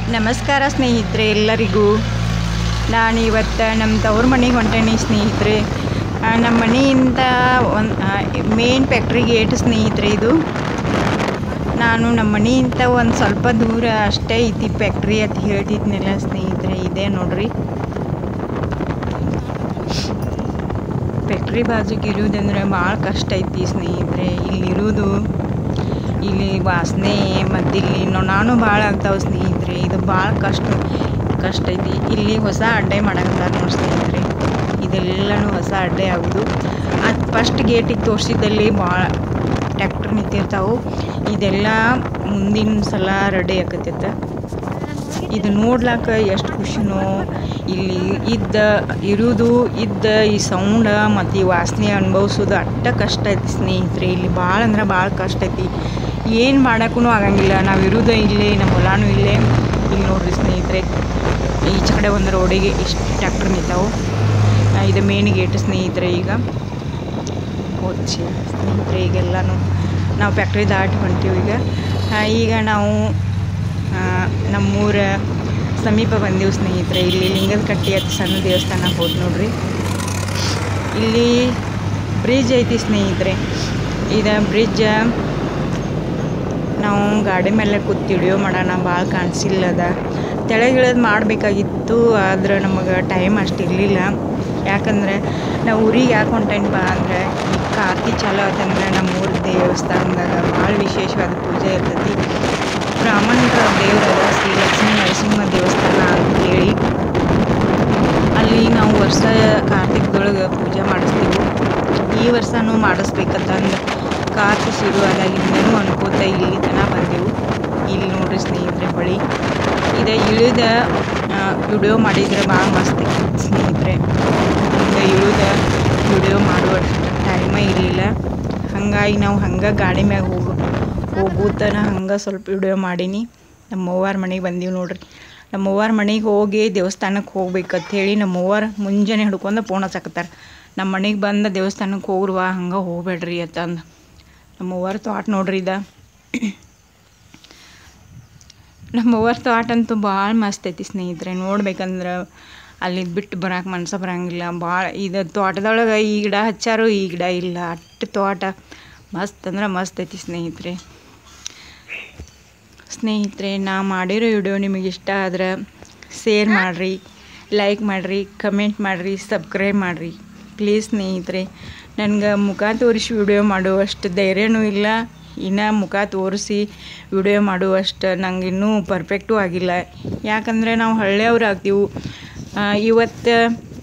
ನಮಸ್ಕಾರ ಸ್ನೇಹಿತರೆ ಎಲ್ಲರಿಗೂ ನಾನು ಇವತ್ತು ನಮ್ಮ ತವ್ರ ಮನೆಗೆ ಹೊಂಟೇನಿ ಸ್ನೇಹಿತರೆ ಆ, ನಮ್ಮ ಮನೆಯಿಂದ ಒಂದು ಮೇನ್ ಫ್ಯಾಕ್ಟ್ರಿ ಗೇಟ್ ಸ್ನೇಹಿತರೆ ಇದು ನಾನು ನಮ್ಮ ಮನೆಯಿಂದ ಒಂದು ಸ್ವಲ್ಪ ದೂರ ಅಷ್ಟೇ ಐತಿ ಫ್ಯಾಕ್ಟ್ರಿ ಅಂತ ಹೇಳ್ತಿದ್ನಲ್ಲ ಸ್ನೇಹಿತರೆ ಇದೆ ನೋಡ್ರಿ ಫ್ಯಾಕ್ಟ್ರಿ ಬಾಜುಗೆ ಇರುವುದಂದ್ರೆ ಭಾಳ ಕಷ್ಟ ಐತಿ ಸ್ನೇಹಿತರೆ ಇಲ್ಲಿರುವುದು ಇಲ್ಲಿ ವಾಸನೆ ಮತ್ತು ಇಲ್ಲಿ ನೊಣಾನು ಭಾಳ ಆಗ್ತಾವೆ ಸ್ನೇಹಿತರೆ ಇದು ಭಾಳ ಕಷ್ಟ ಕಷ್ಟ ಐತಿ ಇಲ್ಲಿ ಹೊಸ ಅಡ್ಡೆ ಮಾಡಕತ್ತಾರ ನೋಡಿ ಸ್ನೇಹಿತರೆ ಇದೆಲ್ಲನೂ ಹೊಸ ಅಡ್ಡೆ ಆಗೋದು ಅದು ಫಸ್ಟ್ ಗೇಟಿಗೆ ತೋರಿಸಿದಲ್ಲಿ ಭಾಳ ಟ್ಯಾಕ್ಟರ್ ನಿಂತಿರ್ತಾವೆ ಇದೆಲ್ಲ ಮುಂದಿನ ಸಲ ರೆಡಿ ಆಕತ್ತೈತೆ ಇದು ನೋಡ್ಲಾಕ ಎಷ್ಟು ಖುಷಿನೋ ಇಲ್ಲಿ ಇದ್ದ ಇರುವುದು ಇದ್ದ ಈ ಸೌಂಡ ಮತ್ತು ಈ ವಾಸನೆ ಅನುಭವಿಸೋದು ಅಟ್ಟ ಕಷ್ಟ ಐತಿ ಸ್ನೇಹಿತರೆ ಇಲ್ಲಿ ಭಾಳ ಅಂದ್ರೆ ಭಾಳ ಕಷ್ಟ ಐತಿ ಏನು ಮಾಡೋಕ್ಕೂ ಆಗಂಗಿಲ್ಲ ನಾವು ಇರೋದು ಇಲ್ಲೇ ನಮ್ಮ ಹೊಲಾನು ಇಲ್ಲೇ ಇಲ್ಲಿ ನೋಡ್ರಿ ಸ್ನೇಹಿತರೆ ಈಚೆ ಕಡೆ ಒಂದು ರೋಡಿಗೆ ಇಷ್ಟು ಟ್ಯಾಕ್ಟರ್ ನಿಂತಾವು ಆ, ಇದು ಮೇನ್ ಗೇಟ್ ಸ್ನೇಹಿತರೆ ಈಗ ಹೋಚಿ ಸ್ನೇಹಿತರೆ ಈಗೆಲ್ಲನೂ ನಾವು ಫ್ಯಾಕ್ಟ್ರಿ ದಾಟಿ ಹೊಂಟೀವಿ ಈಗ ಆ, ಈಗ ನಾವು ಆ, ನಮ್ಮೂರ ಸಮೀಪ ಬಂದೀವಿ ಸ್ನೇಹಿತರೆ ಇಲ್ಲಿ ಲಿಂಗದ ಕಟ್ಟಿ ಅಂತ ಸಣ್ಣ ದೇವಸ್ಥಾನ ಹೋದ್ ನೋಡ್ರಿ ಇಲ್ಲಿ ಬ್ರಿಡ್ಜ್ ಐತಿ ಸ್ನೇಹಿತರೆ ಇದು ಬ್ರಿಡ್ಜ್ ನಾವು ಗಾಡಿ ಮೇಲೆ ಕೂತು ವಿಡಿಯೋ ಮಾಡೋಣ ಭಾಳ ಕಾಣಿಸಿಲ್ಲದ ತೆಳಗಿಳದು ಮಾಡಬೇಕಾಗಿತ್ತು ಆದ್ರೆ ನಮಗೆ ಟೈಮ್ ಅಷ್ಟು ಇರಲಿಲ್ಲ ಯಾಕಂದ್ರೆ ನಾವು ಊರಿಗೆ ಯಾಕೆ ಹೊಂಟೇನಪ್ಪ ಅಂದರೆ ಈ ಕಾರ್ತಿ ಚಾಲು ಆತಂದ್ರೆ ನಮ್ಮ ಊರ ದೇವಸ್ಥಾನದಾಗ ಭಾಳ ವಿಶೇಷವಾದ ಪೂಜೆ ಇರ್ತೈತಿ ಬ್ರಾಹ್ಮಣರ ದೇವರದ ಶ್ರೀ ಲಕ್ಷ್ಮೀ ನರಸಿಂಹ ದೇವಸ್ಥಾನ ಅಂತ ಹೇಳಿ ಅಲ್ಲಿ ನಾವು ವರ್ಷ ಕಾರ್ತಿಕದೊಳಗೆ ಪೂಜೆ ಮಾಡಿಸ್ತೀವಿ ಈ ವರ್ಷನೂ ಮಾಡಿಸ್ಬೇಕಂತಂದು ಕಾರ್ತಿ ಶುರು ಆದಾಗಿಂದನೂ ಅನ್ಕೋತ ಇಲ್ಲಿ ತನಕ ಬಂದೆವು ಇಲ್ಲಿ ನೋಡ್ರಿ ಸ್ನೇಹಿತರೆ ಬಳಿ ಇದು ಇಳಿದ ವಿಡಿಯೋ ಮಾಡಿದ್ರೆ ಭಾಳ ಮಸ್ತ್ ಐತಿ ಸ್ನೇಹಿತರೆ ಹಂಗೆ ಇಳಿದ ವಿಡಿಯೋ ಮಾಡುವಷ್ಟು ಟೈಮೇ ಇರಲಿಲ್ಲ ಹಾಗಾಗಿ ನಾವು ಹಂಗೆ ಗಾಡಿ ಮ್ಯಾಗ ಹೋಗು ಹೋಗುತ್ತಾನ ಹಂಗೆ ಸ್ವಲ್ಪ ವಿಡಿಯೋ ಮಾಡೀನಿ ನಮ್ಮ ಅವ್ವಾರ ಮನೆಗೆ ಬಂದೀವಿ ನೋಡ್ರಿ ನಮ್ಮ ಅವ್ವಾರ ಮನೆಗೆ ಹೋಗಿ ದೇವಸ್ಥಾನಕ್ಕೆ ಹೋಗ್ಬೇಕಂತ ಹೇಳಿ ನಮ್ಮ ಅವ್ವಾರ ಮುಂಜಾನೆ ಹಿಡ್ಕೊಂಡು ಫೋನ್ ಹಚ್ಚಕತ್ತಾರ ನಮ್ಮ ಮನೆಗೆ ಬಂದ ದೇವಸ್ಥಾನಕ್ಕೆ ಹೋಗ್ರವ ಹಂಗೆ ಹೋಗ್ಬೇಡ್ರಿ ಅಂತಂದು ನಮ್ಮ ಅವ್ವಾರ ತೋಟ ನೋಡ್ರಿ ಇದ ನಮ್ಮ ಅವ್ವಾರ ತೋಟ ಅಂತೂ ಭಾಳ ಮಸ್ತ್ ಐತಿ ಸ್ನೇಹಿತರೆ ನೋಡ್ಬೇಕಂದ್ರೆ ಅಲ್ಲಿ ಬಿಟ್ಟು ಬರಕ್ಕೆ ಮನ್ಸ ಬರಂಗಿಲ್ಲ ಭಾಳ ಇದು ತೋಟದೊಳಗೆ ಈ ಗಿಡ ಹಚ್ಚಾರು ಈ ಗಿಡ ಇಲ್ಲ ಅಷ್ಟು ತೋಟ ಮಸ್ತ್ ಅಂದ್ರೆ ಮಸ್ತ್ ಐತಿ ಸ್ನೇಹಿತರೆ ಸ್ನೇಹಿತರೆ ನಾ ಮಾಡಿರೋ ವಿಡಿಯೋ ನಿಮಗೆ ಇಷ್ಟ ಆದ್ರೆ ಶೇರ್ ಮಾಡಿರಿ ಲೈಕ್ ಮಾಡಿರಿ ಕಮೆಂಟ್ ಮಾಡಿರಿ ಸಬ್ಸ್ಕ್ರೈಬ್ ಮಾಡಿರಿ ಪ್ಲೀಸ್ ಸ್ನೇಹಿತರೆ ನನಗೆ ಮುಖ ತೋರಿಸಿ ವಿಡಿಯೋ ಮಾಡುವಷ್ಟು ಧೈರ್ಯನೂ ಇಲ್ಲ ಇನ್ನು ಮುಖ ತೋರಿಸಿ ವಿಡಿಯೋ ಮಾಡುವಷ್ಟು ನಂಗೆ ಇನ್ನೂ ಪರ್ಫೆಕ್ಟೂ ಆಗಿಲ್ಲ ಯಾಕಂದರೆ ನಾವು ಹಳ್ಳಿಯವ್ರು ಆಗ್ತೀವಿ ಇವತ್ತು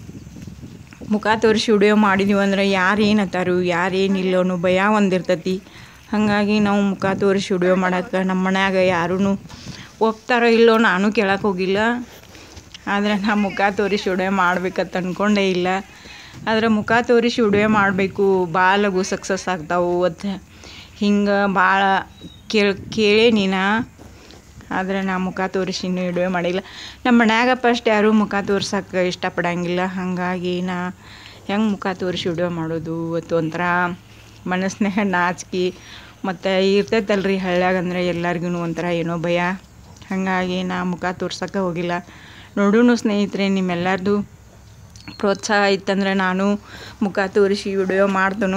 ಮುಖ ತೋರಿಸಿ ವಿಡಿಯೋ ಮಾಡಿದೀವಿ ಅಂದ್ರೆ ಯಾರು ಏನು ಅತ್ತಾರು ಯಾರು ಏನಿಲ್ಲ ಅನ್ನೋ ಭಯ ಒಂದಿರ್ತೈತಿ ಹಾಗಾಗಿ ನಾವು ಮುಖ ತೋರಿಸಿ ವಿಡಿಯೋ ಮಾಡಕ್ಕೆ ನಮ್ಮ ಮನ್ಯಾಗ ಯಾರೂ ಒಪ್ತಾರೋ ಇಲ್ಲೋ ನಾನು ಕೇಳಕ್ಕೆ ಹೋಗಿಲ್ಲ ಆದರೆ ನಾ ಮುಖ ತೋರಿಸಿ ವಿಡಿಯೋ ಮಾಡ್ಬೇಕಂತ ಅಂದ್ಕೊಂಡೇ ಇಲ್ಲ ಆದರೆ ಮುಖ ತೋರಿಸಿ ವಿಡಿಯೋ ಮಾಡಬೇಕು ಭಾಳ ಲಘು ಸಕ್ಸಸ್ ಆಗ್ತಾವು ಮತ್ತು ಹಿಂಗೆ ಭಾಳ ಕೇಳಿ ಕೇಳೇ ನೀನು ಆದರೆ ನಾ ಮುಖ ತೋರಿಸಿ ಇನ್ನೂ ವಿಡಿಯೋ ಮಾಡಿಲ್ಲ ನಮ್ಮ ಮನ್ಯಾಗ ಫಸ್ಟ್ ಯಾರೂ ಮುಖ ತೋರ್ಸಕ್ಕೆ ಇಷ್ಟಪಡಂಗಿಲ್ಲ ಹಾಗಾಗಿ ನಾ ಹೆಂಗೆ ಮುಖ ತೋರಿಸಿ ವಿಡಿಯೋ ಮಾಡೋದು ಮತ್ತು ಒಂಥರ ಮನಸ್ಸಿನಾಗ ನಾಚಿಕೆ ಮತ್ತು ಇರ್ತೈತಲ್ರಿ ಹಳ್ಳ್ಯಾಗ ಅಂದರೆ ಎಲ್ಲರಿಗೂ ಒಂಥರ ಏನೋ ಭಯ ಹಾಗಾಗಿ ನಾ ಮುಖ ತೋರ್ಸಕ್ಕೆ ಹೋಗಿಲ್ಲ ನೋಡೋಣ ಸ್ನೇಹಿತರೆ ನಿಮ್ಮೆಲ್ಲರದು ಪ್ರೋತ್ಸಾಹ ಇತ್ತಂದ್ರೆ ನಾನು ಮುಖ ತೋರಿಸಿ ವಿಡಿಯೋ ಮಾಡ್ದನು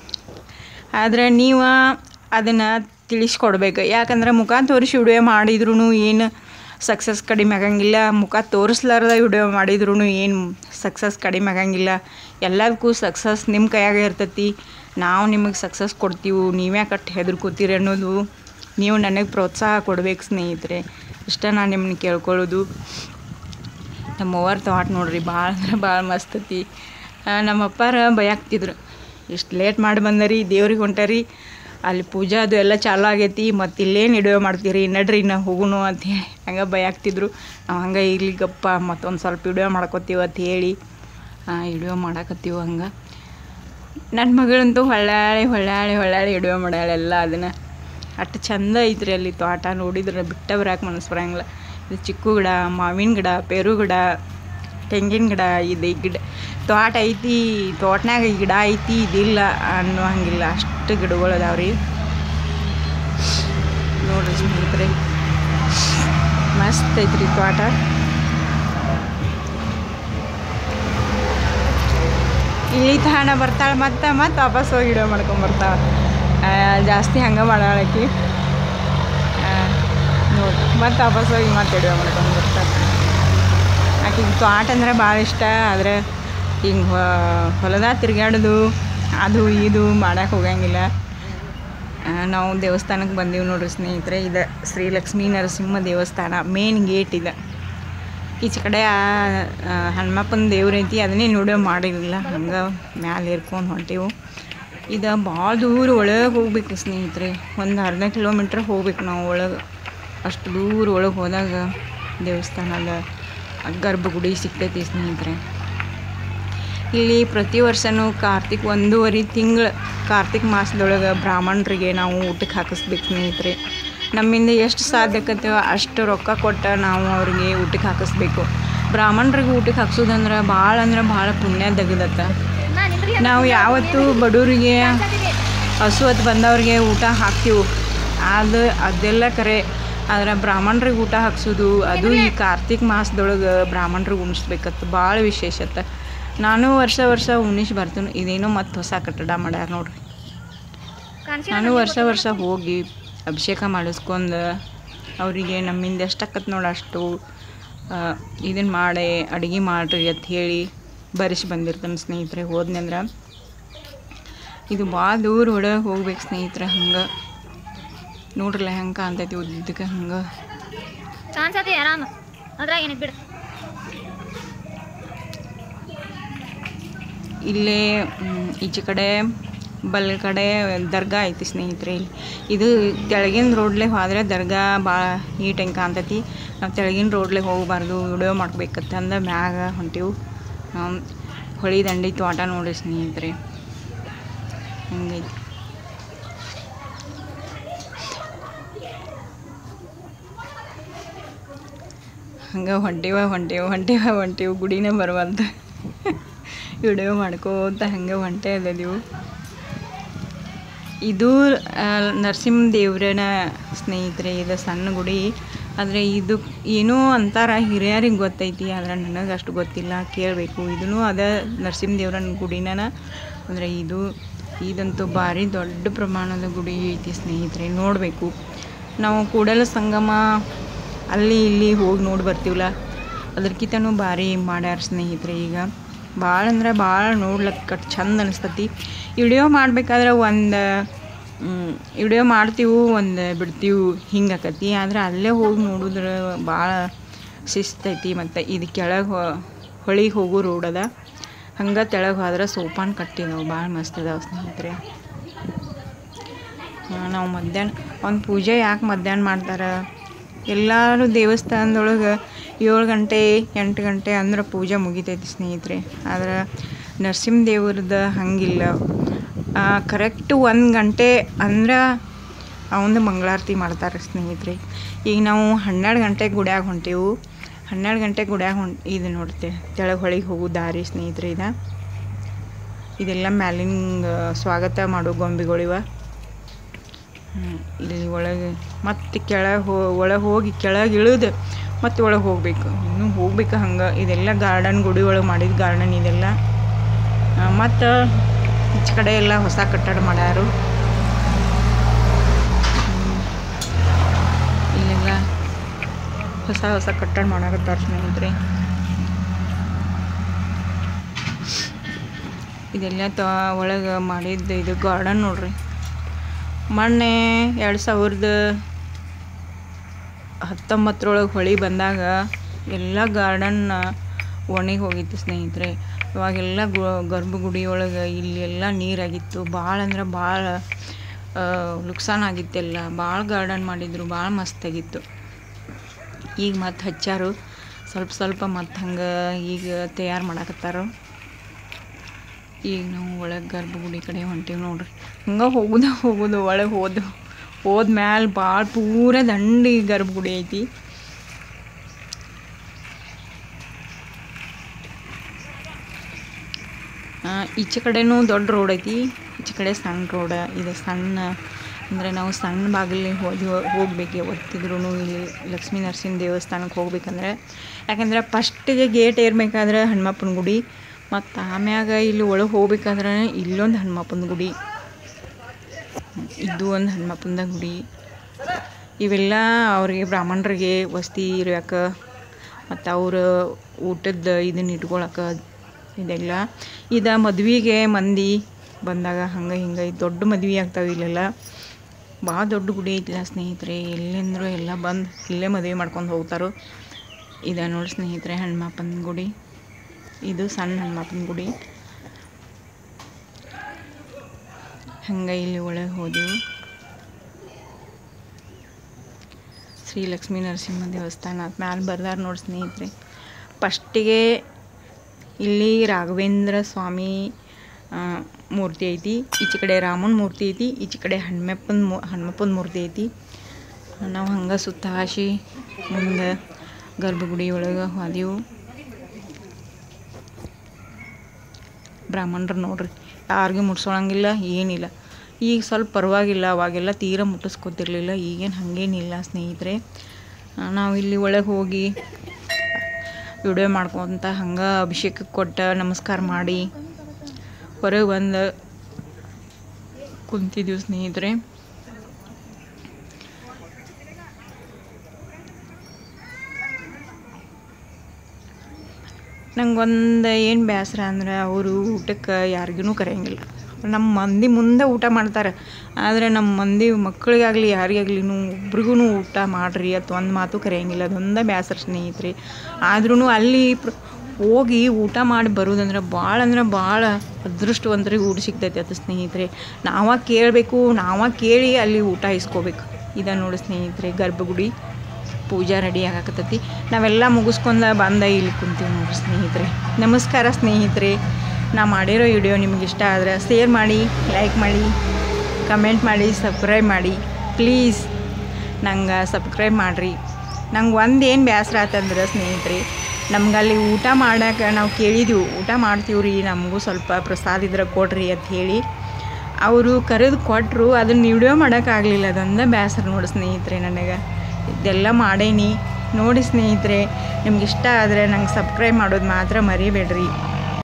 ಆದರೆ ನೀವು ಅದನ್ನು ತಿಳಿಸ್ಕೊಡ್ಬೇಕು ಯಾಕಂದ್ರೆ ಮುಖ ತೋರಿಸಿ ವಿಡಿಯೋ ಮಾಡಿದ್ರೂ ಏನು ಸಕ್ಸಸ್ ಕಡಿಮೆ ಆಗಂಗಿಲ್ಲ ಮುಖ ತೋರಿಸ್ಲಾರ್ದ ವಿಡಿಯೋ ಮಾಡಿದ್ರೂ ಏನು ಸಕ್ಸಸ್ ಕಡಿಮೆ ಆಗಂಗಿಲ್ಲ ಎಲ್ಲದಕ್ಕೂ ಸಕ್ಸಸ್ ನಿಮ್ಮ ಕೈಯಾಗ ಇರ್ತೈತಿ ನಾವು ನಿಮಗೆ ಸಕ್ಸಸ್ ಕೊಡ್ತೀವಿ ನೀವೇ ಕಟ್ಟು ಹೆದರ್ಕೋತೀರಿ ಅನ್ನೋದು ನೀವು ನನಗೆ ಪ್ರೋತ್ಸಾಹ ಕೊಡ್ಬೇಕು ಸ್ನೇಹಿತರೆ ಇಷ್ಟ ನಾನು ನಿಮ್ಮನ್ನ ಕೇಳ್ಕೊಳ್ಳೋದು ನಮ್ಮ ಅವ್ವಾರ ತೋಟ ನೋಡ್ರಿ ಭಾಳ ಅಂದ್ರೆ ಭಾಳ ಮಸ್ತ್ ಐತಿ ಆ, ನಮ್ಮ ಅಪ್ಪಾರ ಭಯಾಕ್ತಿದ್ರು ಇಷ್ಟು ಲೇಟ್ ಮಾಡಿ ಬಂದರಿ ದೇವ್ರಿಗೆ ಹೊಂಟರಿ ಅಲ್ಲಿ ಪೂಜೆ ಅದು ಎಲ್ಲ ಚಾಲು ಆಗೈತಿ ಮತ್ತು ಇಲ್ಲೇನು ವಿಡಿಯೋ ಮಾಡ್ತೀರಿ ನಡ್ರಿ ನಾ ಹೋಗುನು ಅಂತ ಹೇಳಿ ಹಂಗೆ ಭಯಾಕ್ತಿದ್ರು ನಾವು ಹಂಗೆ ಇಲ್ಲಿ ಗಪ್ಪ ಮತ್ತೊಂದು ಸ್ವಲ್ಪ ವಿಡಿಯೋ ಮಾಡ್ಕೊತೀವಿ ಅಂತ ಹೇಳಿ ವಿಡಿಯೋ ಮಾಡಾಕತ್ತೀವಿ ಹಂಗೆ ನನ್ನ ಮಗಳಂತೂ ಹೊಳ್ಳಾಳಿ ಹೊಳ್ಳಾಳಿ ಹೊಳ್ಳಾಳಿ ವಿಡಿಯೋ ಮಾಡ್ಯಾಳ ಎಲ್ಲ ಅದನ್ನು ಅಷ್ಟು ಚಂದ ಐತ್ರಿ ಅಲ್ಲಿ ತೋಟ ನೋಡಿದ್ರೆ ಬಿಟ್ಟ ಬರಾಕ ಮನಸ್ಸು ಬರಂಗಿಲ್ಲ ಇದು ಚಿಕ್ಕು ಗಿಡ ಮಾವಿನ ಗಿಡ ಪೇರು ಗಿಡ ತೆಂಗಿನ ಗಿಡ ಇದು ಈ ಗಿಡ ತೋಟ ಐತಿ ತೋಟನಾಗ ಈ ಗಿಡ ಐತಿ ಇದಿಲ್ಲ ಅನ್ನೋ ಹಂಗಿಲ್ಲ ಅಷ್ಟು ಗಿಡಗಳು ಅದಾವ್ರಿ ನೋಡ್ರಿ ಸ್ನೇಹಿತರೆ ಮಸ್ತ್ ಐತ್ರಿ ತೋಟ ಇಳಿ ತಹಣ ಬರ್ತಾಳೆ ಮತ್ತೆ ಮತ್ತೆ ವಾಪಸ್ ಹೋಗಿ ವಿಡಿಯೋ ಮಾಡ್ಕೊಂಬರ್ತಾಳೆ ಜಾಸ್ತಿ ಹಂಗೆ ಮಾಡಾಳಕಿ ನೋಡಿ ಮತ್ತೆ ವಾಪಸ್ ಹೋಗಿ ಮತ್ತೆ ವಿಡಿಯೋ ಮಾಡ್ಕೊಂಬರ್ತಾಳೆ ಆಕಿಗೆ ತೋಟ ಅಂದ್ರೆ ಭಾಳ ಇಷ್ಟ ಆದರೆ ಹಿಂಗೆ ಹೊಲದಾಗ ತಿರ್ಗಾಡೋದು ಅದು ಇದು ಮಾಡಕ್ಕೆ ಹೋಗಂಗಿಲ್ಲ ಆ, ನಾವು ದೇವಸ್ಥಾನಕ್ಕೆ ಬಂದೀವಿ ನೋಡ್ರಿ ಸ್ನೇಹಿತರೆ ಇದು ಶ್ರೀ ಲಕ್ಷ್ಮೀ ನರಸಿಂಹ ದೇವಸ್ಥಾನ ಮೇನ್ ಗೇಟ್ ಇದೆ ಈಚೆ ಕಡೆ ಆ ಆ, ಹನುಮಪ್ಪನ ದೇವ್ರ ಐತಿ ಅದನ್ನೇ ನೋಡೋ ಮಾಡಿರಲಿಲ್ಲ ಹಂಗೆ ಮ್ಯಾಲೆ ಏರ್ಕೊಂಡು ಹೊಂಟೇವು ಇದು ಭಾಳ ದೂರ ಒಳಗೆ ಹೋಗ್ಬೇಕು ಸ್ನೇಹಿತರೆ ಒಂದು ಅರ್ಧ ಕಿಲೋಮೀಟ್ರ್ ಹೋಗ್ಬೇಕು ನಾವು ಒಳಗೆ ಅಷ್ಟು ದೂರ ಒಳಗೆ ಹೋದಾಗ ದೇವಸ್ಥಾನದ ಗರ್ಭಗುಡಿ ಸಿಗ್ತೈತಿ ಸ್ನೇಹಿತರೆ ಇಲ್ಲಿ ಪ್ರತಿ ವರ್ಷವೂ ಕಾರ್ತಿಕ್ ಒಂದೂವರೆ ತಿಂಗಳು ಕಾರ್ತಿಕ್ ಮಾಸದೊಳಗೆ ಬ್ರಾಹ್ಮಣರಿಗೆ ನಾವು ಊಟಕ್ಕೆ ಹಾಕಿಸ್ಬೇಕು ಸ್ನೇಹಿತರೆ ನಮ್ಮಿಂದ ಎಷ್ಟು ಸಾಧ್ಯಕತ್ತೇವ ಅಷ್ಟು ರೊಕ್ಕ ಕೊಟ್ಟು ನಾವು ಅವ್ರಿಗೆ ಊಟಕ್ಕೆ ಹಾಕಿಸ್ಬೇಕು ಬ್ರಾಹ್ಮಣರಿಗೆ ಊಟಕ್ಕೆ ಹಾಕ್ಸೋದಂದ್ರೆ ಭಾಳ ಅಂದ್ರೆ ಭಾಳ ಪುಣ್ಯ ತೆಗೆದತ್ತ ನಾವು ಯಾವತ್ತೂ ಬಡವರಿಗೆ ಹಸು ಹೊತ್ತು ಬಂದವ್ರಿಗೆ ಊಟ ಹಾಕ್ತೀವಿ ಅದು ಅದೆಲ್ಲ ಕರೆ ಆದ್ರೆ ಬ್ರಾಹ್ಮಣರಿಗೆ ಊಟ ಹಾಕ್ಸೋದು ಅದು ಈ ಕಾರ್ತಿಕ್ ಮಾಸದೊಳಗೆ ಬ್ರಾಹ್ಮಣರಿಗೆ ಉಣಿಸ್ಬೇಕತ್ತ ಭಾಳ ವಿಶೇಷತೆ ನಾನು ವರ್ಷ ವರ್ಷ ಉಣಿಸಿ ಬರ್ತೀನಿ ಇದೇನೋ ಮತ್ತೆ ಹೊಸ ಕಟ್ಟಡ ಮಾಡ್ಯಾರ ನೋಡ್ರಿ ನಾನು ವರ್ಷ ವರ್ಷ ಹೋಗಿ ಅಭಿಷೇಕ ಮಾಡಿಸ್ಕೊಂಡು ಅವರಿಗೆ ನಮ್ಮಿಂದ ಎಷ್ಟಾಕತ್ ನೋಡಿ ಅಷ್ಟು ಇದನ್ನು ಮಾಡಿ ಅಡುಗೆ ಮಾಡಿರಿ ಅಂತ ಹೇಳಿ ಬರೆಸಿ ಬಂದಿರ್ತಾನೆ ಸ್ನೇಹಿತರೆ ಹೋದ್ನಂದ್ರೆ ಇದು ಭಾಳ ದೂರ ಒಳಗೆ ಹೋಗ್ಬೇಕು ಸ್ನೇಹಿತರೆ ಹಂಗೆ ನೋಡ್ರಲ್ಲ ಹೆಂಗೆ ಕಾಣ್ತೈತಿ ಉದ್ದಕ್ಕೆ ಹಂಗೆ ಕಾಣಿಸತಿ ಆರಾಮ ಅದ್ರಾಗ ಏನಿದ್ ಬಿಡು ಇಲ್ಲೇ ಮ್, ಈಚೆ ಕಡೆ ಬಲ್ ಕಡೆ ದರ್ಗಾ ಐತಿ ಸ್ನೇಹಿತರೆ ಇಲ್ಲಿ ಇದು ತೆಳಗಿನ ರೋಡ್ಲೆ ಹೋದ್ರೆ ದರ್ಗಾ ಭಾಳ ನೀಟಂಗೆ ಕಾಣ್ತೈತಿ ನಾವು ತೆಳಗಿನ ರೋಡ್ಲೆ ಹೋಗಬಾರ್ದು ವಿಡಿಯೋ ಮಾಡ್ಬೇಕತ್ತ ಅಂದ ಮ್ಯಾಗ ಹೊಂಟೀವು ನಾವು ಹೊಳಿ ದಂಡಿ ತೋಟ ನೋಡ್ರಿ ಸ್ನೇಹಿತರೆ ಹಂಗೈತಿ ಹಂಗೆ ಹೊಂಟೀವ ಹೊಂಟೀವ ಹೊಂಟೀವ ಹೊಂಟೀವು ಗುಡಿನೇ ಬರುವಂತ ವಿಡಿಯೋ ಮಾಡ್ಕೋತ ಹಂಗೆ ಹೊಂಟೆ ಇದ್ದೀವಿ ಇದು ಆ, ನರಸಿಂಹ ದೇವ್ರನ ಸ್ನೇಹಿತರೆ ಇದು ಸಣ್ಣ ಗುಡಿ ಆದರೆ ಇದು ಏನೋ ಅಂತಾರ ಹಿರಿಯರಿಗೆ ಗೊತ್ತೈತಿ ಆದರೆ ನನಗೆ ಅಷ್ಟು ಗೊತ್ತಿಲ್ಲ ಕೇಳಬೇಕು ಇದೂ ಅದ ನರಸಿಂಹ ದೇವ್ರನ ಗುಡಿನ ಅಂದರೆ ಇದು ಇದಂತೂ ಭಾರಿ ದೊಡ್ಡ ಪ್ರಮಾಣದ ಗುಡಿ ಐತಿ ಸ್ನೇಹಿತರೆ ನೋಡಬೇಕು ನಾವು ಕೂಡಲ ಸಂಗಮ ಅಲ್ಲಿ ಇಲ್ಲಿ ಹೋಗಿ ನೋಡಿ ಬರ್ತೀವಲ್ಲ ಅದ್ರಕ್ಕಿಂತನೂ ಭಾರಿ ಮಾಡ್ಯಾರ ಸ್ನೇಹಿತರೆ ಈಗ ಭಾಳ ಅಂದ್ರೆ ಭಾಳ ನೋಡ್ಲಕ್ಕೆ ಕಟ್ ಚಂದ ಅನಿಸ್ತತಿ ವಿಡಿಯೋ ಮಾಡ್ಬೇಕಾದ್ರೆ ಒಂದು ವಿಡಿಯೋ ಮಾಡ್ತೀವಿ ಒಂದು ಬಿಡ್ತೀವಿ ಹಿಂಗೆ ಆಕತಿ ಆದ್ರೆ ಅಲ್ಲೇ ಹೋಗಿ ನೋಡಿದ್ರೆ ಭಾಳ ಶಿಸ್ತೈತಿ ಮತ್ತು ಇದು ಕೆಳಗೆ ಹೊಳಿಗೆ ಹೋಗೋ ರೋಡ್ ಅದ ಹಂಗೆ ತೆಳಗೆ ಹೋದ್ರೆ ಸೋಪಾನ್ ಕಟ್ಟಿದಾವೆ ಭಾಳ ಮಸ್ತ್ ಅದಾವೆ ಸ್ನೇಹಿತರೆ ಆ, ನಾವು ಮಧ್ಯಾಹ್ನ ಒಂದು ಪೂಜೆ ಯಾಕೆ ಮಧ್ಯಾಹ್ನ ಮಾಡ್ತಾರೆ ಎಲ್ಲರೂ ದೇವಸ್ಥಾನದೊಳಗೆ ಏಳು ಗಂಟೆ ಎಂಟು ಗಂಟೆ ಅಂದ್ರೆ ಪೂಜೆ ಮುಗಿತೈತಿ ಸ್ನೇಹಿತರೆ ಆದ್ರೆ ನರಸಿಂಹ ದೇವ್ರದ್ದು ಹಂಗಿಲ್ಲ ಕರೆಕ್ಟ್ ಒಂದು ಗಂಟೆ ಅಂದ್ರೆ ಅವಂದು ಮಂಗಳಾರತಿ ಮಾಡ್ತಾರೆ ಸ್ನೇಹಿತರೆ ಈಗ ನಾವು ಹನ್ನೆರಡು ಗಂಟೆಗೆ ಗುಡ್ಯಾಗ ಹೊಂಟೇವು ಹನ್ನೆರಡು ಗಂಟೆಗೆ ಗುಡ್ಯಾಗ ಹೊಂಟ್ ಇದು ನೋಡ್ತೆ ತೆಳಗೆ ಹೊಳಿಗೆ ಹೋಗೋ ದಾರಿ ಸ್ನೇಹಿತರೆ ಇದು ಇದೆಲ್ಲ ಮ್ಯಾಲಿನ ಸ್ವಾಗತ ಮಾಡೋ ಗೊಂಬೆಗಳಿವ ಹ್ಮ್, ಇಲ್ಲಿ ಒಳಗೆ ಮತ್ತೆ ಕೆಳಗೆ ಹೋ ಒಳಗೆ ಹೋಗಿ ಕೆಳಗೆ ಇಳಿದು ಮತ್ತೆ ಒಳಗೆ ಹೋಗ್ಬೇಕು ಇನ್ನೂ ಹೋಗ್ಬೇಕು ಹಂಗೆ ಇದೆಲ್ಲ ಗಾರ್ಡನ್ ಗುಡಿ ಒಳಗೆ ಮಾಡಿದ ಗಾರ್ಡನ್ ಇದೆಲ್ಲ ಮತ್ತು ಈಚೆ ಕಡೆ ಎಲ್ಲ ಹೊಸ ಕಟ್ಟಡ ಮಾಡ್ಯಾರು ಹ್ಮ್. ಇಲ್ಲೆಲ್ಲ ಹೊಸ ಹೊಸ ಕಟ್ಟಡ ಮಾಡಾಕತ್ತಾರ ಸ್ನೇಹಿತರೆ ಇದೆಲ್ಲ ತ ಒಳಗೆ ಮಾಡಿದ್ದು ಇದು ಗಾರ್ಡನ್ ನೋಡ್ರಿ ಮೊನ್ನೆ ಎರಡು ಸಾವಿರದ ಹತ್ತೊಂಬತ್ತರೊಳಗೆ ಹೊಳಿ ಬಂದಾಗ ಎಲ್ಲ ಗಾರ್ಡನ್ ಒಣಗಿ ಹೋಗಿತ್ತು ಸ್ನೇಹಿತರೆ ಇವಾಗೆಲ್ಲ ಗು ಗರ್ಭಗುಡಿ ಒಳಗೆ ಇಲ್ಲಿ ಎಲ್ಲ ನೀರಾಗಿತ್ತು ಭಾಳ ಅಂದ್ರೆ ಭಾಳ ನುಕ್ಸಾನ್ ಆಗಿತ್ತೆಲ್ಲ ಭಾಳ ಗಾರ್ಡನ್ ಮಾಡಿದ್ರು ಭಾಳ ಮಸ್ತಾಗಿತ್ತು ಈಗ ಮತ್ತೆ ಹಚ್ಚಾರು ಸ್ವಲ್ಪ ಸ್ವಲ್ಪ ಮತ್ತೆ ಹಂಗೆ ಈಗ ತಯಾರು ಮಾಡಾಕತ್ತಾರ ಈಗ ನಾವು ಒಳಗೆ ಗರ್ಭಗುಡಿ ಕಡೆ ಹೊಂಟೀವಿ ನೋಡ್ರಿ ಹಂಗೆ ಹೋಗುದ ಹೋಗೋದು ಒಳಗೆ ಹೋದು ಹೋದ್ಮ್ಯಾಲೆ ಭಾಳ ಪೂರ ದಂಡಿ ಗರ್ಭಗುಡಿ ಐತಿ ಆ, ಈಚೆ ಕಡೆನೂ ದೊಡ್ಡ ರೋಡ್ ಐತಿ ಈಚೆ ಕಡೆ ಸಣ್ಣ ರೋಡ ಇದು ಸಣ್ಣ ಅಂದರೆ ನಾವು ಸಣ್ಣ ಬಾಗಿಲಿಗೆ ಹೋಗಿ ಹೋಗ್ಬೇಕು ಯಾವತ್ತಿದ್ರೂ ಇಲ್ಲಿ ಲಕ್ಷ್ಮೀ ನರಸಿಂಹ ದೇವಸ್ಥಾನಕ್ಕೆ ಹೋಗ್ಬೇಕಂದ್ರೆ ಯಾಕಂದ್ರೆ ಫಸ್ಟಿಗೆ ಗೇಟ್ ಏರ್ಬೇಕಾದ್ರೆ ಹನುಮಪ್ಪನ ಗುಡಿ ಮತ್ತು ಆಮ್ಯಾಗ ಇಲ್ಲಿ ಒಳಗೆ ಹೋಗ್ಬೇಕಾದ್ರೆ ಇಲ್ಲೊಂದು ಹನುಮಪ್ಪನ ಗುಡಿ ಇದು ಒಂದು ಹನುಮಪ್ಪನ ಗುಡಿ ಇವೆಲ್ಲ ಅವ್ರಿಗೆ ಬ್ರಾಹ್ಮಣರಿಗೆ ವಸ್ತಿ ಇರೋಕೆ ಮತ್ತು ಅವ್ರ ಊಟದ ಇದನ್ನ ಇಟ್ಕೊಳಕ್ಕೆ ಇದೆಲ್ಲ ಇದು ಮದ್ವೆಗೆ ಮಂದಿ ಬಂದಾಗ ಹಂಗೆ ಹಿಂಗೆ ದೊಡ್ಡ ಮದ್ವೆ ಆಗ್ತಾವೆ ಇಲ್ಲೆಲ್ಲ ಭಾಳ ದೊಡ್ಡ ಗುಡಿ ಐತಿಲ್ಲ ಸ್ನೇಹಿತರೆ ಎಲ್ಲಿಂದ್ರು ಎಲ್ಲ ಬಂದು ಇಲ್ಲೇ ಮದುವೆ ಮಾಡ್ಕೊಂಡು ಹೋಗ್ತಾರೋ ಇದೆ ನೋಡಿ ಸ್ನೇಹಿತರೆ ಹನುಮಪ್ಪನ ಗುಡಿ ಇದು ಸಣ್ಣ ಹನುಮಪ್ಪನ ಗುಡಿ ಹಂಗೆ ಇಲ್ಲಿ ಒಳಗೆ ಹೋದೆವು ಶ್ರೀ ಲಕ್ಷ್ಮೀ ನರಸಿಂಹ ದೇವಸ್ಥಾನ ಮ್ಯಾಲೆ ಬರ್ದಾರ ನೋಡಿ ಸ್ನೇಹಿತರೆ ಫಸ್ಟಿಗೆ ಇಲ್ಲಿ ರಾಘವೇಂದ್ರ ಸ್ವಾಮಿ ಆ, ಮೂರ್ತಿ ಐತಿ ಈಚೆ ಕಡೆ ರಾಮನ ಮೂರ್ತಿ ಐತಿ ಈಚೆ ಕಡೆ ಹನುಮಪ್ಪನ ಮೂ ಹನುಮಪ್ಪನ ಮೂರ್ತಿ ಐತಿ ನಾವು ಹಂಗೆ ಸುತ್ತ ಹಾಸಿ ಮುಂದೆ ಗರ್ಭಗುಡಿ ಒಳಗೆ ಹೋದೆವು ಬ್ರಾಹ್ಮಣರು ನೋಡ್ರಿ ಯಾರಿಗೂ ಮುಟ್ಸೋಳಂಗಿಲ್ಲ ಏನಿಲ್ಲ ಈಗ ಸ್ವಲ್ಪ ಪರವಾಗಿಲ್ಲ ಅವಾಗೆಲ್ಲ ತೀರ ಮುಟ್ಟಿಸ್ಕೊತಿರ್ಲಿಲ್ಲ ಈಗೇನು ಹಾಗೇನಿಲ್ಲ ಸ್ನೇಹಿತರೆ ಆ, ನಾವು ಇಲ್ಲಿ ಒಳಗೆ ಹೋಗಿ ವಿಡಿಯೋ ಮಾಡ್ಕೊತ ಹಂಗೆ ಅಭಿಷೇಕಕ್ಕೆ ಕೊಟ್ಟ ನಮಸ್ಕಾರ ಮಾಡಿ ಹೊರಗೆ ಬಂದು ಕುಂತಿದ್ದೀವಿ ಸ್ನೇಹಿತರೆ ನಂಗೊಂದು ಏನು ಬೇಸರ ಅಂದ್ರೆ ಅವರು ಊಟಕ್ಕೆ ಯಾರಿಗೂ ಕರೆಯಂಗಿಲ್ಲ ನಮ್ಮ ಮಂದಿ ಮುಂದೆ ಊಟ ಮಾಡ್ತಾರೆ ಆದರೆ ನಮ್ಮ ಮಂದಿ ಮಕ್ಕಳಿಗಾಗಲಿ ಯಾರಿಗಾಗಲಿ ಒಬ್ರಿಗೂ ಊಟ ಮಾಡಿರಿ ಅಥವಾ ಒಂದು ಮಾತು ಕರೆಯಂಗಿಲ್ಲ ಅದೊಂದೇ ಬೇಸರ ಸ್ನೇಹಿತರೆ ಆದ್ರೂ ಅಲ್ಲಿ ಪ್ರ ಹೋಗಿ ಊಟ ಮಾಡಿ ಬರೋದಂದ್ರೆ ಭಾಳ ಅಂದ್ರೆ ಭಾಳ ಅದೃಷ್ಟವಂತರಿಗೆ ಊಟ ಸಿಗ್ತೈತೆ ಅದು ಸ್ನೇಹಿತರೆ ನಾವ ಕೇಳಬೇಕು ನಾವ ಕೇಳಿ ಅಲ್ಲಿ ಊಟ ಇಸ್ಕೋಬೇಕು ಇದ ನೋಡಿ ಸ್ನೇಹಿತರೆ ಗರ್ಭಗುಡಿ ಪೂಜಾ ರೆಡಿ ಆಗಾಕತ್ತೈತಿ ನಾವೆಲ್ಲ ಮುಗಿಸ್ಕೊಂಡ ಬಂದ ಇಲ್ಲಿ ಕುಂತೀವಿ ನೋಡ್ರಿ ಸ್ನೇಹಿತರೆ ನಮಸ್ಕಾರ ಸ್ನೇಹಿತರೆ ನಾ ಮಾಡಿರೋ ವಿಡಿಯೋ ನಿಮ್ಗೆ ಇಷ್ಟ ಆದರೆ ಶೇರ್ ಮಾಡಿ ಲೈಕ್ ಮಾಡಿ ಕಮೆಂಟ್ ಮಾಡಿ ಸಬ್ಸ್ಕ್ರೈಬ್ ಮಾಡಿ ಪ್ಲೀಸ್ ನಂಗೆ ಸಬ್ಸ್ಕ್ರೈಬ್ ಮಾಡಿರಿ ನಂಗೆ ಒಂದು ಏನು ಬೇಸರ ಆತಂದ್ರೆ ಸ್ನೇಹಿತರೆ ನಮ್ಗೆ ಅಲ್ಲಿ ಊಟ ಮಾಡಕ್ಕೆ ನಾವು ಕೇಳಿದೆವು ಊಟ ಮಾಡ್ತೀವಿ ರೀ ನಮಗೂ ಸ್ವಲ್ಪ ಪ್ರಸಾದ ಇದ್ರೆ ಕೊಡ್ರಿ ಅಂತ ಹೇಳಿ ಅವರು ಕರೆದು ಕೊಟ್ಟರು ಅದನ್ನ ವಿಡಿಯೋ ಮಾಡೋಕ್ಕಾಗಲಿಲ್ಲ ಅದೊಂದೇ ಬೇಸರ ನೋಡಿ ಸ್ನೇಹಿತರೆ ನನಗೆ ಇದೆಲ್ಲ ಮಾಡೇನಿ ನೋಡಿ ಸ್ನೇಹಿತರೆ ನಿಮ್ಗೆ ಇಷ್ಟ ಆದರೆ ನಂಗೆ ಸಬ್ಸ್ಕ್ರೈಬ್ ಮಾಡೋದು ಮಾತ್ರ ಮರಿಬೇಡ್ರಿ